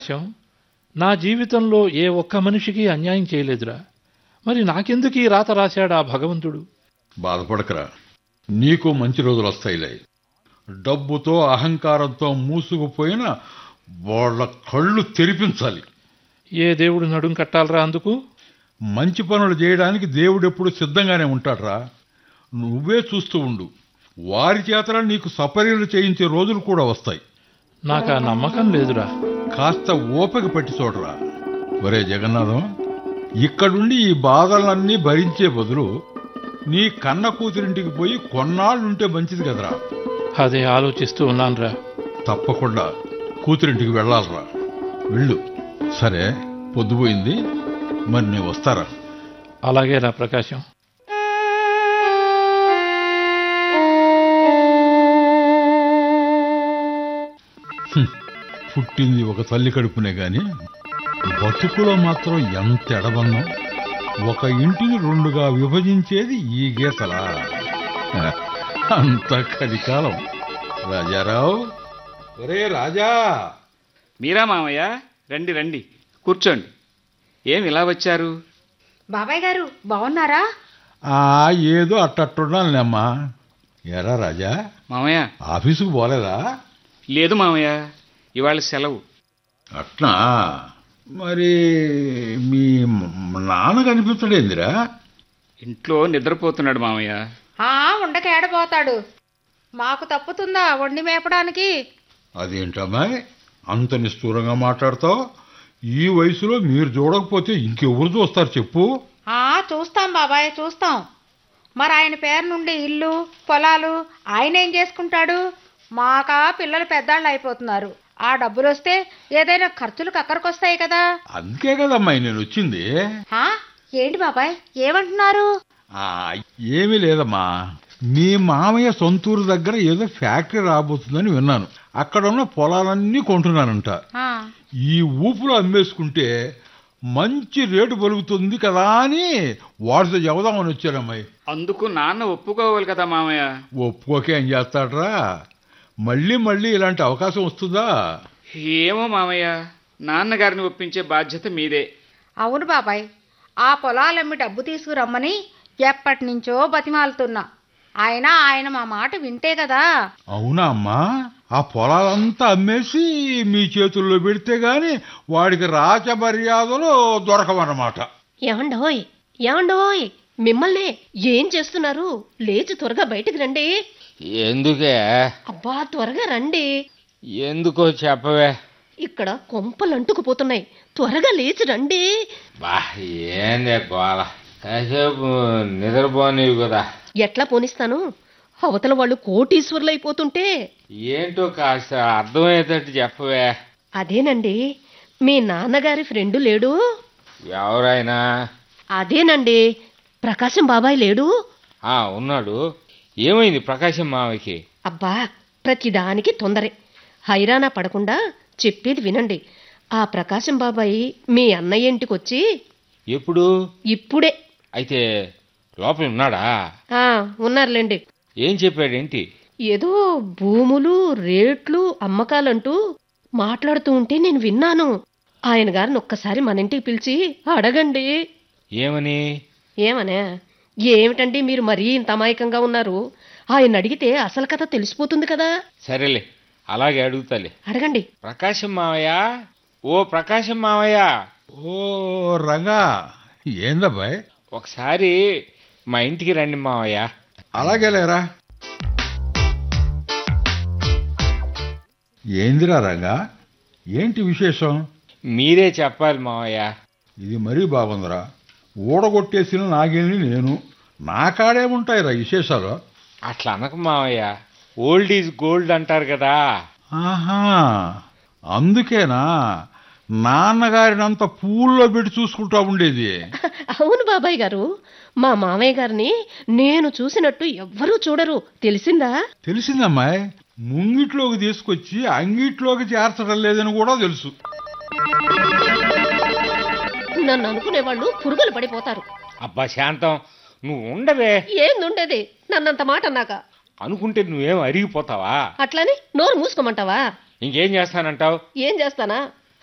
శం, నా జీవితంలో ఏ ఒక్క మనిషికి అన్యాయం చేయలేదురా మరి నాకెందుకు ఈ రాత రాశాడు ఆ భగవంతుడు బాధపడకరా నీకు మంచి రోజులు వస్తాయిలే డబ్బుతో అహంకారంతో మూసుకుపోయిన వాళ్ళ కళ్ళు తెరిపించాలి ఏ దేవుడు నడుం కట్టాలరా అందుకు మంచి పనులు చేయడానికి దేవుడెప్పుడు సిద్ధంగానే ఉంటాడ్రా నువ్వే చూస్తూ ఉండు వారి చేతన నీకు సపర్యలు చేయించే రోజులు కూడా వస్తాయి నాకు ఆ నమ్మకం లేదురా కాస్త ఓపిక పట్టి చూడరా ఒరే జగన్నాథం ఇక్కడుండి ఈ బాధలన్నీ భరించే బదులు నీ కన్న కూతురింటికి పోయి కొన్నాళ్ళుంటే మంచిది కదరా అదే ఆలోచిస్తూ ఉన్నానురా తప్పకుండా కూతురింటికి వెళ్ళాలరా వెళ్ళు సరే పొద్దుపోయింది మరి నేను వస్తారా అలాగే రా ప్రకాశం పుట్టింది ఒక తల్లి కడుపునే గాని బతుకులో మాత్రం ఎంత ఎడబన్నాం ఒక ఇంటిని రెండుగా విభజించేది ఈ గీతలా హ, అంత కలికాలం రాజారావు ఒరే రాజా మీరా మామయ్య రండి రండి కూర్చోండి ఏం ఇలా వచ్చారు బాబాయ్ గారు బాగున్నారా ఆ ఏదో అట్టట్టుండాలమ్మా ఎరా రాజా మామయ్య ఆఫీసుకు పోలేదా లేదు మామయ్య ఇవాళ సెలవు అట్నా మరి మీ నాన్న కనిపించడేందిరా ఇంట్లో నిద్రపోతున్నాడు మామయ్య ఆ ఉండక ఏడబోతాడు మాకు తప్పుతుందా వండి మేపడానికి అదేంటమ్మా అంత నిష్ఠూరంగా మాట్లాడతావు ఈ వయసులో మీరు చూడకపోతే ఇంకెవరు చూస్తారు చెప్పు ఆ చూస్తాం బాబాయ్ చూస్తాం మరి ఆయన పేరు నుండి ఇల్లు పొలాలు ఆయన ఏం చేసుకుంటాడు మాకా పిల్లలు పెద్దాళ్ళు అయిపోతున్నారు ఆ డబ్బులు వస్తే ఏదైనా ఖర్చులు కక్కరికొస్తాయి కదా అందుకే కదమ్మా నేను వచ్చింది ఆ ఏంటి బాబాయ్ ఏమంటున్నారు ఆ, ఏమీ లేదమ్మా మీ మామయ్య సొంతూరు దగ్గర ఏదో ఫ్యాక్టరీ రాబోతుందని విన్నాను అక్కడ ఉన్న పొలాలన్నీ కొంటున్నానంట ఆ, ఈ ఊపులో అమ్మేసుకుంటే మంచి రేటు పలుకుతుంది కదా అని వాడితో చెబుదామని వచ్చానమ్మాయి అందుకు నాన్న ఒప్పుకోవాలి కదా మామయ్య ఒప్పుకోకే ఏం చేస్తాడ్రా మళ్ళీ మళ్ళీ ఇలాంటి అవకాశం వస్తుందా ఏమో మామయ్య నాన్నగారిని ఒప్పించే బాధ్యత మీదే అవును బాబాయ్ ఆ పొలాలమ్మి డబ్బు తీసుకురమ్మని ఎప్పటి నుంచో బతిమాలుతున్నా ఆయన ఆయన మా మాట వింటే కదా అవునా అమ్మా ఆ పొలాలంతా అమ్మేసి మీ చేతుల్లో పెడితే గాని వాడికి రాచ మర్యాదలు దొరకవన్నమాట ఏమండోయ్ ఏమండోయ్ మిమ్మల్నే ఏం చేస్తున్నారు లేచి త్వరగా బయటికి రండి ఎందుకే అబ్బా త్వరగా రండి ఎందుకో చెప్పవే ఇక్కడ కొంపలు అంటుకుపోతున్నాయి త్వరగా లేచి రండి బా ఏందే గోల కాసేపు నిద్రపోనివి కదా ఎట్లా పోనిస్తాను అవతల వాళ్ళు కోటీశ్వర్లు అయిపోతుంటే ఏంటో కాస్త అర్థమయ్యేటట్టు చెప్పవే అదేనండి మీ నాన్నగారి ఫ్రెండు లేడు ఎవరైనా అదేనండి ప్రకాశం బాబాయ్ లేడు ఆ ఉన్నాడు ఏమైంది ప్రకాశం మావకి అబ్బా ప్రతిదానికి తొందరే హైరానా పడకుండా చెప్పేది వినండి ఆ ప్రకాశం బాబాయ్ మీ అన్నయ్య ఇంటికొచ్చి ఎప్పుడు ఇప్పుడే అయితే లోపల ఉన్నాడా ఆ ఉన్నారులేండి ఏం చెప్పాడేంటి ఏదో భూములు రేట్లు అమ్మకాలంటూ మాట్లాడుతూ ఉంటే నేను విన్నాను ఆయన గారిని ఒక్కసారి మన ఇంటికి పిలిచి అడగండి ఏమని ఏమనే ఏమిటండి మీరు మరీ ఇంత అమాయకంగా ఉన్నారు ఆయన అడిగితే అసలు కథ తెలిసిపోతుంది కదా సరేలే అలాగే అడుగుతాలే అడగండి ప్రకాశం మావయ్య ఓ ప్రకాశం మావయ్య ఓ రంగా ఏందబ్బాయ్ ఒకసారి మా ఇంటికి రండి మావయ్య అలాగే లేరా ఏందిరా రంగా ఏంటి విశేషం మీరే చెప్పాలి మావయ్య ఇది మరీ బాగుందిరా ఊడగొట్టేసిన నాగేని నేను నా కాడేముంటాయిరా విశేషాలు అట్లా అనక మావయ్య ఓల్డ్ ఈజ్ గోల్డ్ అంటారు కదా ఆహా అందుకేనా నాన్నగారినంత పూల్లో పెట్టి చూసుకుంటా ఉండేది అవును బాబాయ్ గారు మా మామయ్య గారిని నేను చూసినట్టు ఎవ్వరూ చూడరు తెలిసిందా తెలిసిందమ్మాయి ముంగిట్లోకి తీసుకొచ్చి అంగిట్లోకి చేర్చడం లేదని కూడా తెలుసు నన్ను అనుకునే వాళ్ళు పురుగులు పడిపోతారు అబ్బా శాంతం నువ్వు ఉండవే ఏందుండేది నన్నంత మాట అన్నాక అనుకుంటే నువ్వేం అరిగిపోతావా అట్లని నోరు మూసుకోమంటావా ఇంకేం చేస్తానంటావు ఏం చేస్తానా